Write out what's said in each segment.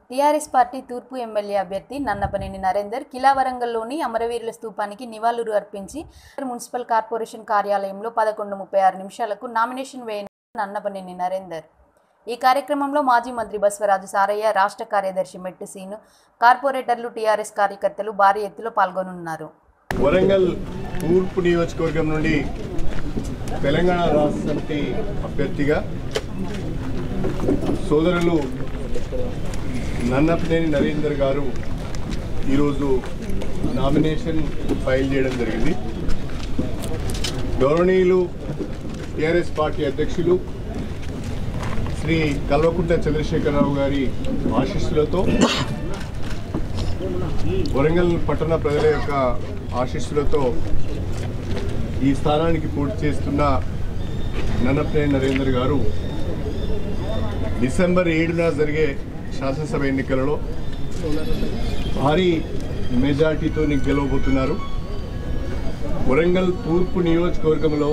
TRS party తూర్పు MLA అభ్యర్థి నన్నపనేని నరేందర్ కిలావరంగల్లోని అమరవీరుల స్తూపానికి నివాళులు అర్పించి మున్సిపల్ కార్పొరేషన్ కార్యాలయంలో పదకొండు ముప్పై ఆరు నిమిషాలకు నామినేషన్ వేయన నన్నపనేని నరేందర్ ఈ కార్యక్రమంలో మాజీ మంత్రి బస్వరాజు సారయ్య రాష్ట్ర కార్యదర్శి మెట్టు సీను కార్పొరేటర్లు టీఆర్ఎస్ కార్యకర్తలు భారీ ఎత్తులో పాల్గొనున్నారు వరంగల్ తూర్పు నియోజకవర్గం నుండి తెలంగాణ రాష్ట్ర సమితి అభ్యర్థిగా సోదరులు నన్నపనేని నరేందర్ గారు ఈరోజు నామినేషన్ ఫైల్ చేయడం జరిగింది గౌరవనీయులు టిఆర్ఎస్ పార్టీ అధ్యక్షులు శ్రీ కల్వకుంట్ల చంద్రశేఖరరావు గారి ఆశీస్సులతో వరంగల్ పట్టణ ప్రజల యొక్క ఆశీస్సులతో ఈ స్థానానికి పోటీ చేస్తున్న నన్నపనేని నరేందర్ గారు డిసెంబర్ ఏడున జరిగే శాసనసభ ఎన్నికలలో భారీ మెజార్టీతో గెలవబోతున్నారు వరంగల్ తూర్పు నియోజకవర్గంలో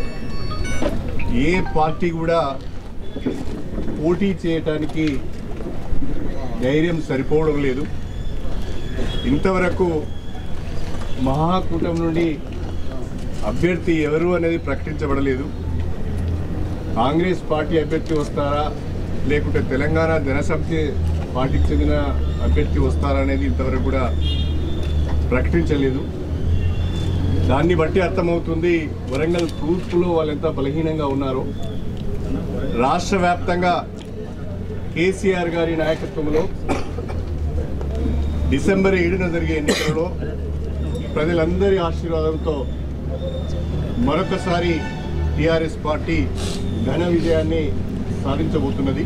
ఏ పార్టీ కూడా పోటీ చేయటానికి ధైర్యం సరిపోవడం లేదు ఇంతవరకు మహాకూటమి నుండి అభ్యర్థి ఎవరు అనేది ప్రకటించబడలేదు కాంగ్రెస్ పార్టీ అభ్యర్థి వస్తారా లేకుంటే తెలంగాణ జనసమితి పార్టీకి చెందిన అభ్యర్థి వస్తారా అనేది ఇంతవరకు కూడా ప్రకటించలేదు దాన్ని బట్టి అర్థమవుతుంది వరంగల్ తూర్పులో వాళ్ళు ఎంత బలహీనంగా ఉన్నారో రాష్ట్ర వ్యాప్తంగా కేసీఆర్ గారి నాయకత్వంలో డిసెంబర్ ఏడున జరిగే ఎన్నికలలో ప్రజలందరి ఆశీర్వాదంతో మరొకసారి టిఆర్ఎస్ పార్టీ ఘన విజయాన్ని సాధించబోతున్నది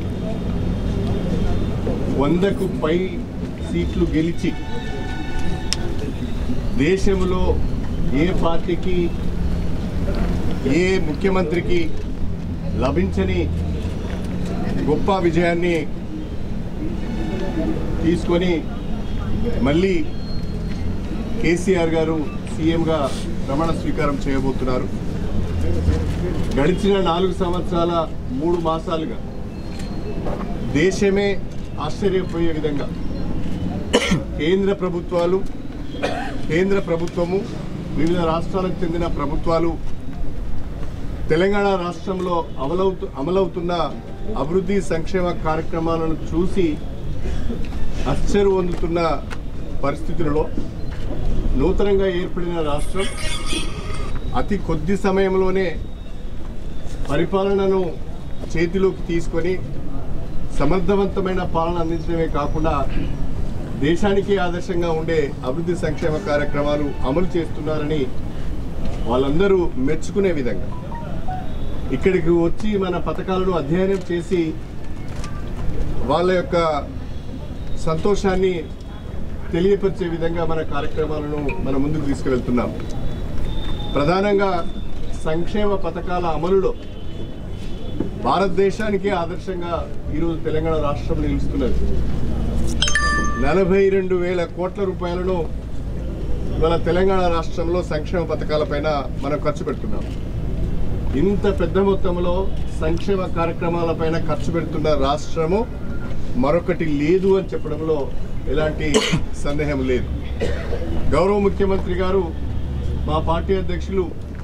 వందకు పై సీట్లు గెలిచి దేశంలో ఏ పార్టీకి ఏ ముఖ్యమంత్రికి లభించని గొప్ప విజయాన్ని తీసుకొని మళ్ళీ కేసీఆర్ గారు సీఎంగా ప్రమాణ స్వీకారం చేయబోతున్నారు గడిచిన నాలుగు సంవత్సరాల మూడు మాసాలుగా దేశమే ఆశ్చర్యపోయే విధంగా కేంద్ర ప్రభుత్వాలు కేంద్ర ప్రభుత్వము వివిధ రాష్ట్రాలకు చెందిన ప్రభుత్వాలు తెలంగాణ రాష్ట్రంలో అమలవుతు అమలవుతున్న అభివృద్ధి సంక్షేమ కార్యక్రమాలను చూసి అచ్చరు పొందుతున్న పరిస్థితులలో నూతనంగా ఏర్పడిన రాష్ట్రం అతి కొద్ది సమయంలోనే పరిపాలనను చేతిలోకి తీసుకొని సమర్థవంతమైన పాలన అందించడమే కాకుండా దేశానికి ఆదర్శంగా ఉండే అభివృద్ధి సంక్షేమ కార్యక్రమాలు అమలు చేస్తున్నారని వాళ్ళందరూ మెచ్చుకునే విధంగా ఇక్కడికి వచ్చి మన పథకాలను అధ్యయనం చేసి వాళ్ళ యొక్క సంతోషాన్ని తెలియపరిచే విధంగా మన కార్యక్రమాలను మన ముందుకు తీసుకువెళ్తున్నాం ప్రధానంగా సంక్షేమ పథకాల అమలులో భారతదేశానికి ఆదర్శంగా ఈరోజు తెలంగాణ రాష్ట్రం నిలుస్తున్నది నలభై రెండు వేల కోట్ల రూపాయలను ఇవాళ తెలంగాణ రాష్ట్రంలో సంక్షేమ పథకాలపైన మనం ఖర్చు పెడుతున్నాం ఇంత పెద్ద మొత్తంలో సంక్షేమ కార్యక్రమాలపైన ఖర్చు పెడుతున్న రాష్ట్రము మరొకటి లేదు అని చెప్పడంలో ఎలాంటి సందేహం లేదు గౌరవ ముఖ్యమంత్రి గారు మా పార్టీ అధ్యక్షులు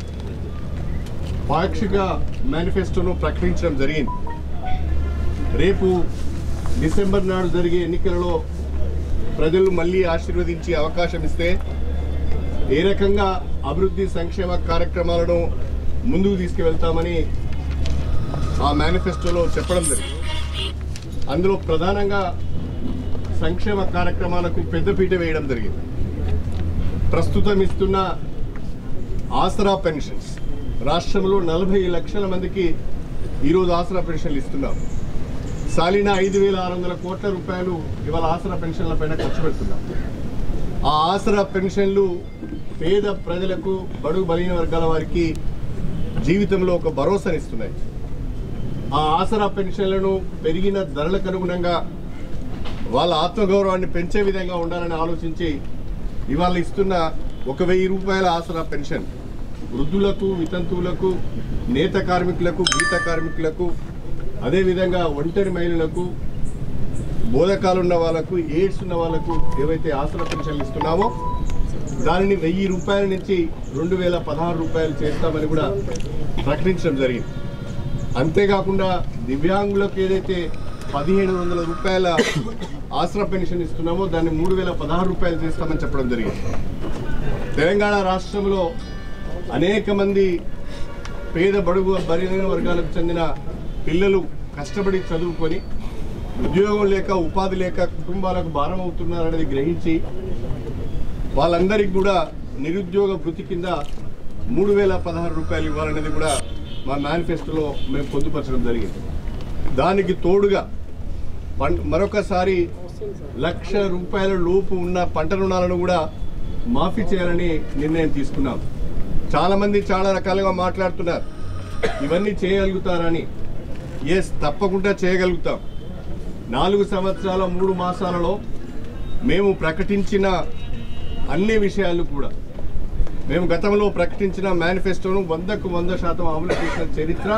పాక్షిక మేనిఫెస్టోను ప్రకటించడం జరిగింది రేపు డిసెంబర్ నాడు జరిగే ఎన్నికలలో ప్రజలు మళ్ళీ ఆశీర్వదించి అవకాశం ఇస్తే ఏ రకంగా అభివృద్ధి సంక్షేమ కార్యక్రమాలను ముందుకు తీసుకువెళ్తామని ఆ మేనిఫెస్టోలో చెప్పడం జరిగింది అందులో ప్రధానంగా సంక్షేమ కార్యక్రమాలకు పెద్దపీట వేయడం జరిగింది ప్రస్తుతం ఇస్తున్న ఆసరా పెన్షన్స్ రాష్ట్రంలో నలభై లక్షల మందికి ఈరోజు ఆసరా పెన్షన్లు ఇస్తున్నాం సాలిన ఐదు వేల ఆరు వందల కోట్ల రూపాయలు ఇవాళ ఆసరా పెన్షన్ల పైన ఖర్చు పెడుతున్నాం ఆ ఆసరా పెన్షన్లు పేద ప్రజలకు బడుగు బలహీన వర్గాల వారికి జీవితంలో ఒక భరోసానిస్తున్నాయి ఆ ఆసరా పెన్షన్లను పెరిగిన ధరలకు అనుగుణంగా వాళ్ళ ఆత్మగౌరవాన్ని పెంచే విధంగా ఉండాలని ఆలోచించి ఇవాళ ఇస్తున్న ఒక వెయ్యి రూపాయల ఆసరా పెన్షన్ వృద్ధులకు వితంతువులకు నేత కార్మికులకు గీత కార్మికులకు అదేవిధంగా ఒంటరి మహిళలకు బోధకాలు ఉన్న వాళ్ళకు ఎయిడ్స్ ఉన్న వాళ్ళకు ఏవైతే ఆసరా పెన్షన్లు ఇస్తున్నామో దానిని వెయ్యి రూపాయల నుంచి రెండు వేల పదహారు రూపాయలు చేస్తామని కూడా ప్రకటించడం జరిగింది అంతేకాకుండా దివ్యాంగులకు ఏదైతే పదిహేను వందల రూపాయల ఆసరా పెన్షన్ ఇస్తున్నామో దాన్ని మూడు వేల పదహారు రూపాయలు చేస్తామని చెప్పడం జరిగింది తెలంగాణ రాష్ట్రంలో అనేక మంది పేద బడుగు బలహీన వర్గాలకు చెందిన పిల్లలు కష్టపడి చదువుకొని ఉద్యోగం లేక ఉపాధి లేక కుటుంబాలకు భారం అవుతున్నారనేది గ్రహించి వాళ్ళందరికీ కూడా నిరుద్యోగ వృత్తి కింద మూడు వేల పదహారు రూపాయలు ఇవ్వాలనేది కూడా మా మేనిఫెస్టోలో మేము పొందుపరచడం జరిగింది దానికి తోడుగా పం మరొకసారి లక్ష రూపాయల లోపు ఉన్న పంట రుణాలను కూడా మాఫీ చేయాలని నిర్ణయం తీసుకున్నాం చాలామంది చాలా రకాలుగా మాట్లాడుతున్నారు ఇవన్నీ చేయగలుగుతారని ఎస్ తప్పకుండా చేయగలుగుతాం నాలుగు సంవత్సరాల మూడు మాసాలలో మేము ప్రకటించిన అన్ని విషయాలు కూడా మేము గతంలో ప్రకటించిన మేనిఫెస్టోను వందకు వంద శాతం అమలు చేసిన చరిత్ర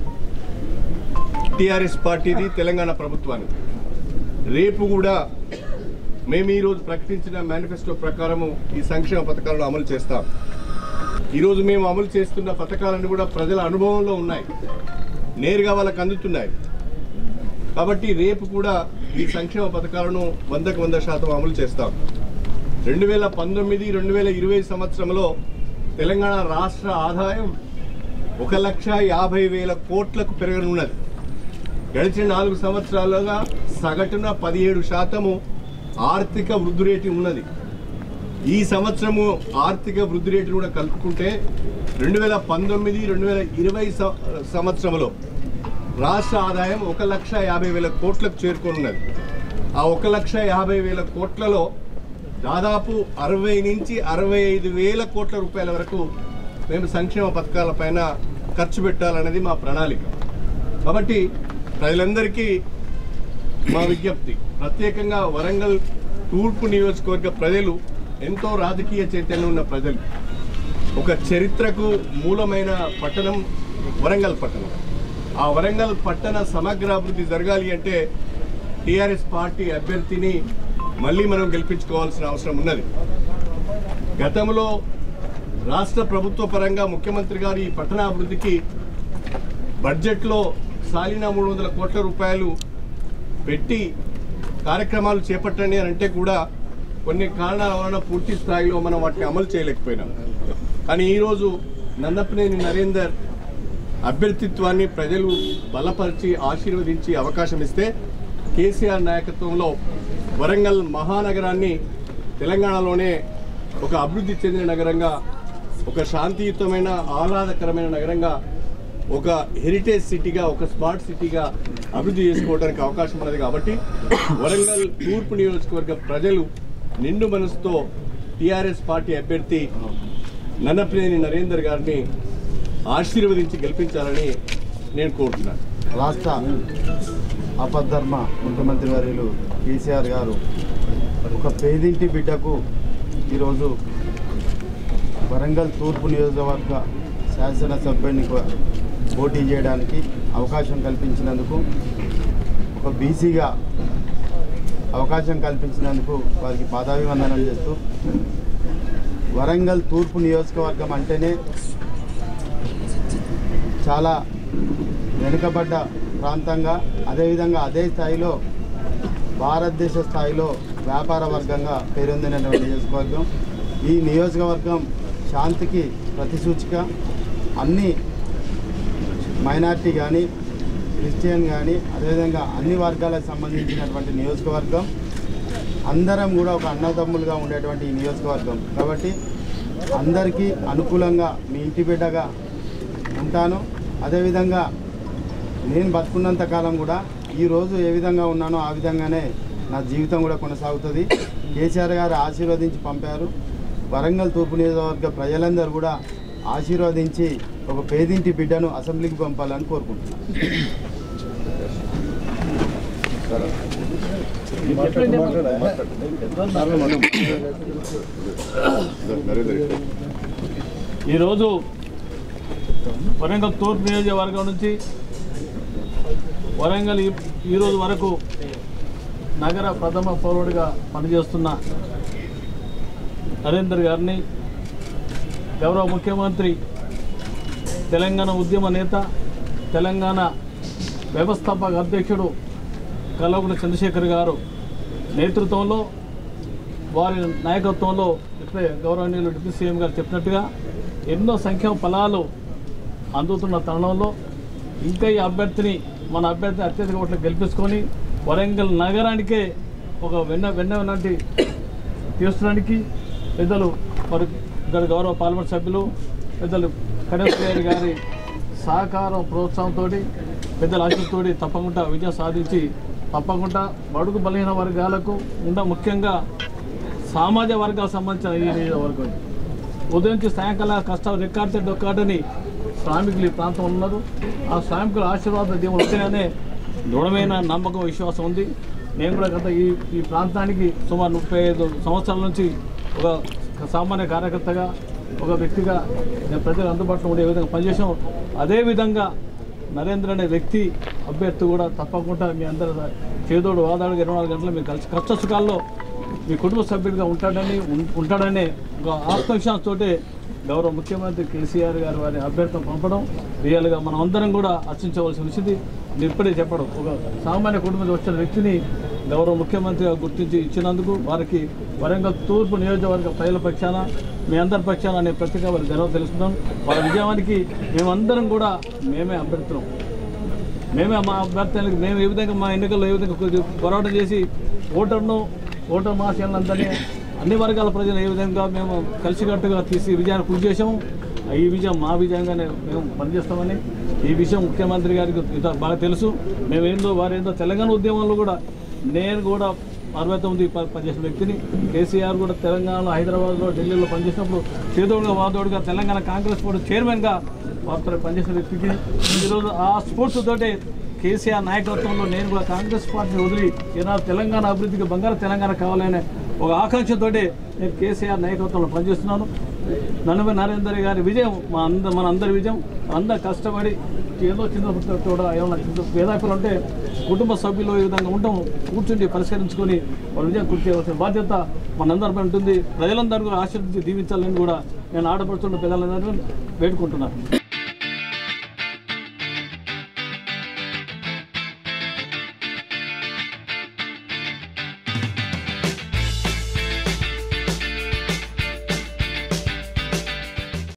టిఆర్ఎస్ పార్టీది తెలంగాణ ప్రభుత్వానికి రేపు కూడా మేము ఈరోజు ప్రకటించిన మేనిఫెస్టో ప్రకారము ఈ సంక్షేమ పథకాలను అమలు చేస్తాం ఈరోజు మేము అమలు చేస్తున్న పథకాలను కూడా ప్రజల అనుభవంలో ఉన్నాయి నేరుగా వాళ్ళకు అందుతున్నాయి కాబట్టి రేపు కూడా ఈ సంక్షేమ పథకాలను వందకు వంద శాతం అమలు చేస్తాం రెండు వేల పంతొమ్మిది రెండు వేల ఇరవై సంవత్సరంలో తెలంగాణ రాష్ట్ర ఆదాయం ఒక లక్ష యాభై వేల కోట్లకు పెరగనున్నది గడిచిన నాలుగు సంవత్సరాలుగా సగటున పదిహేడు శాతము ఆర్థిక వృద్ధి రేటు ఉన్నది ఈ సంవత్సరము ఆర్థిక వృద్ధి రేటును కూడా కలుపుకుంటే రెండు వేల పంతొమ్మిది రెండు వేల ఇరవై సంవత్సరంలో రాష్ట్ర ఆదాయం ఒక లక్ష యాభై వేల కోట్లకు చేరుకోనున్నది ఆ ఒక లక్ష యాభై వేల కోట్లలో దాదాపు అరవై నుంచి అరవై ఐదు వేల కోట్ల రూపాయల వరకు మేము సంక్షేమ పథకాలపైన ఖర్చు పెట్టాలనేది మా ప్రణాళిక కాబట్టి ప్రజలందరికీ మా విజ్ఞప్తి ప్రత్యేకంగా వరంగల్ తూర్పు నియోజకవర్గ ప్రజలు ఎంతో రాజకీయ చైతన్యం ఉన్న ప్రజలు ఒక చరిత్రకు మూలమైన పట్టణం వరంగల్ పట్టణం ఆ వరంగల్ పట్టణ సమగ్రాభివృద్ధి జరగాలి అంటే టీఆర్ఎస్ పార్టీ అభ్యర్థిని మళ్ళీ మనం గెలిపించుకోవాల్సిన అవసరం ఉన్నది గతంలో రాష్ట్ర ప్రభుత్వ పరంగా ముఖ్యమంత్రి గారు ఈ పట్టణాభివృద్ధికి బడ్జెట్లో సాలిన మూడు వందల కోట్ల రూపాయలు పెట్టి కార్యక్రమాలు చేపట్టండి అని అంటే కూడా కొన్ని కారణాల వలన పూర్తి స్థాయిలో మనం వాటిని అమలు చేయలేకపోయినాం కానీ ఈరోజు నన్నపనేని నరేందర్ అభ్యర్థిత్వాన్ని ప్రజలు బలపరిచి ఆశీర్వదించి అవకాశం ఇస్తే కేసీఆర్ నాయకత్వంలో వరంగల్ మహానగరాన్ని తెలంగాణలోనే ఒక అభివృద్ధి చెందిన నగరంగా ఒక శాంతియుతమైన ఆహ్లాదకరమైన నగరంగా ఒక హెరిటేజ్ సిటీగా ఒక స్మార్ట్ సిటీగా అభివృద్ధి చేసుకోవడానికి అవకాశం ఉన్నది కాబట్టి వరంగల్ తూర్పు నియోజకవర్గ ప్రజలు నిండు మనసుతో టీఆర్ఎస్ పార్టీ అభ్యర్థి నన్నప్రేని నరేందర్ గారిని ఆశీర్వదించి గెలిపించాలని నేను కోరుతున్నాను రాష్ట్ర అపధర్మ ముఖ్యమంత్రి వర్యులు కేసీఆర్ గారు ఒక పేదింటి బిడ్డకు ఈరోజు వరంగల్ తూర్పు నియోజకవర్గ శాసనసభ్యుని పోటీ చేయడానికి అవకాశం కల్పించినందుకు ఒక బీసీగా అవకాశం కల్పించినందుకు వారికి పాదాభివందనం చేస్తూ వరంగల్ తూర్పు నియోజకవర్గం అంటేనే చాలా వెనుకబడ్డ ప్రాంతంగా అదేవిధంగా అదే స్థాయిలో భారతదేశ స్థాయిలో వ్యాపార వర్గంగా పేరొందినటువంటి నియోజకవర్గం ఈ నియోజకవర్గం శాంతికి ప్రతిసూచిక అన్ని మైనార్టీ కానీ క్రిస్టియన్ కానీ అదేవిధంగా అన్ని వర్గాలకు సంబంధించినటువంటి నియోజకవర్గం అందరం కూడా ఒక అన్నదమ్ములుగా ఉండేటువంటి ఈ నియోజకవర్గం కాబట్టి అందరికీ అనుకూలంగా మీ ఇంటి బిడ్డగా ఉంటాను అదేవిధంగా నేను బతుకున్నంత కాలం కూడా ఈ రోజు ఏ విధంగా ఉన్నానో ఆ విధంగానే నా జీవితం కూడా కొనసాగుతుంది కేసీఆర్ గారు ఆశీర్వదించి పంపారు వరంగల్ తూర్పు నియోజకవర్గ ప్రజలందరూ కూడా ఆశీర్వదించి ఒక పేదింటి బిడ్డను అసెంబ్లీకి పంపాలని కోరుకుంటున్నాను నరేందర్ ఈరోజు వరంగల్ తూర్పు నియోజకవర్గం నుంచి వరంగల్ ఈ- ఈరోజు వరకు నగర ప్రథమ పౌరుడిగా పనిచేస్తున్న నరేందర్ గారిని గౌరవ ముఖ్యమంత్రి తెలంగాణ ఉద్యమ నేత తెలంగాణ వ్యవస్థాపక అధ్యక్షుడు కల్వకుంట్ల చంద్రశేఖర్ గారు నేతృత్వంలో వారి నాయకత్వంలో ఇప్పుడే గౌరవనీయులు డిప్యూటీ సీఎం గారు చెప్పినట్టుగా ఎన్నో సంక్షేమ ఫలాలు అందుతున్న తరుణంలో ఇంకా ఈ అభ్యర్థిని మన అభ్యర్థిని అత్యధిక ఓట్లు గెలిపించుకొని వరంగల్ నగరానికే ఒక వెన్న వెన్న లాంటి తీర్చడానికి పెద్దలు మరి ఇద్దరు గౌరవ పార్లమెంట్ సభ్యులు పెద్దలు కడేశ్వరి గారి సహకారం ప్రోత్సాహంతో పెద్దల ఆశతోటి తప్పకుండా విజయం సాధించి తప్పకుండా బడుగు బలహీన వర్గాలకు ఉండ ముఖ్యంగా సామాజిక వర్గాలకు సంబంధించిన ఈ నియోజకవర్గం ఉదయం నుంచి సాయంకాలం కష్టాలు రెక్కాడితే డొక్కాడని శ్రామికులు ఈ ప్రాంతం ఉన్నారు ఆ శ్రామికుల ఆశీర్వాద దీవులు ఉంటాయనే దృఢమైన నమ్మకం విశ్వాసం ఉంది నేను కూడా గత ఈ ఈ ప్రాంతానికి సుమారు ముప్పై ఐదు సంవత్సరాల నుంచి ఒక సామాన్య కార్యకర్తగా ఒక వ్యక్తిగా నేను ప్రజలు అందుబాటులో ఉండే విధంగా పనిచేసాం అదేవిధంగా నరేంద్ర అనే వ్యక్తి అభ్యర్థి కూడా తప్పకుండా మీ అందరూ చేదోడు వాదాడుగా ఇరవై నాలుగు గంటలు మీరు కలిసి కష్ట సుఖాల్లో మీ కుటుంబ సభ్యుడిగా ఉంటాడని ఉం- ఉంటాడనే ఒక ఆత్మవిశ్వాసంతో గౌరవ ముఖ్యమంత్రి కేసీఆర్ గారు వారి అభ్యర్థం పంపడం రియల్గా మనం అందరం కూడా అర్చించవలసి వచ్చింది నేను ఇప్పుడే చెప్పడం ఒక సామాన్య కుటుంబం నుంచి వచ్చిన వ్యక్తిని గౌరవ ముఖ్యమంత్రిగా గుర్తించి ఇచ్చినందుకు వారికి వరంగల్ తూర్పు నియోజకవర్గ ప్రజల పక్షాన మీ అందరి పక్షాన నేను ప్రత్యేకంగా వారి గర్వం తెలుసుకున్నాం వారి విజయానికి మేమందరం కూడా మేమే అభ్యర్థులం మేమే మా అభ్యర్థులకు మేము ఏ విధంగా మా ఎన్నికల్లో ఏ విధంగా కొద్ది పోరాటం చేసి ఓటర్ను ఓటర్ మహాశయాలందరినీ అన్ని వర్గాల ప్రజలు ఏ విధంగా మేము కలిసికట్టుగా తీసి విజయాన్ని కృషి చేసాము ఈ విజయం మా విజయంగానే మేము పనిచేస్తామని ఈ విషయం ముఖ్యమంత్రి గారికి ఇంత బాగా తెలుసు మేమేందో వారేందో తెలంగాణ ఉద్యమంలో కూడా నేను కూడా అరవై తొమ్మిది ప- పనిచేసిన వ్యక్తిని కేసీఆర్ కూడా తెలంగాణలో హైదరాబాద్లో ఢిల్లీలో పనిచేసినప్పుడు చేదోడుగా వాదోడుగా తెలంగాణ కాంగ్రెస్ బోర్డు చైర్మన్గా వారితో పనిచేసిన వ్యక్తికి ఈరోజు ఆ స్పోర్ట్స్ తోటే కేసీఆర్ నాయకత్వంలో నేను కూడా కాంగ్రెస్ పార్టీని వదిలి ఈనాడు తెలంగాణ అభివృద్ధికి బంగారు తెలంగాణ కావాలనే ఒక ఆకాంక్షతోటి నేను కేసీఆర్ నాయకత్వంలో పనిచేస్తున్నాను నన్నమ నరేందర్ గారి విజయం మా అంద మన అందరి విజయం అందరు కష్టపడి ఏదో చిన్న కూడా ఏమన్నా చిన్న వేదాకులు ఉంటే కుటుంబ సభ్యులు ఈ విధంగా ఉంటాం కూర్చుండి పరిష్కరించుకొని వాళ్ళ విజయం కృషి చేయవలసిన బాధ్యత మనందరిపై ఉంటుంది ప్రజలందరూ కూడా ఆశీర్వదించి దీవించాలని కూడా నేను ఆడపడుతున్న పెద్దలందరూ వేడుకుంటున్నాను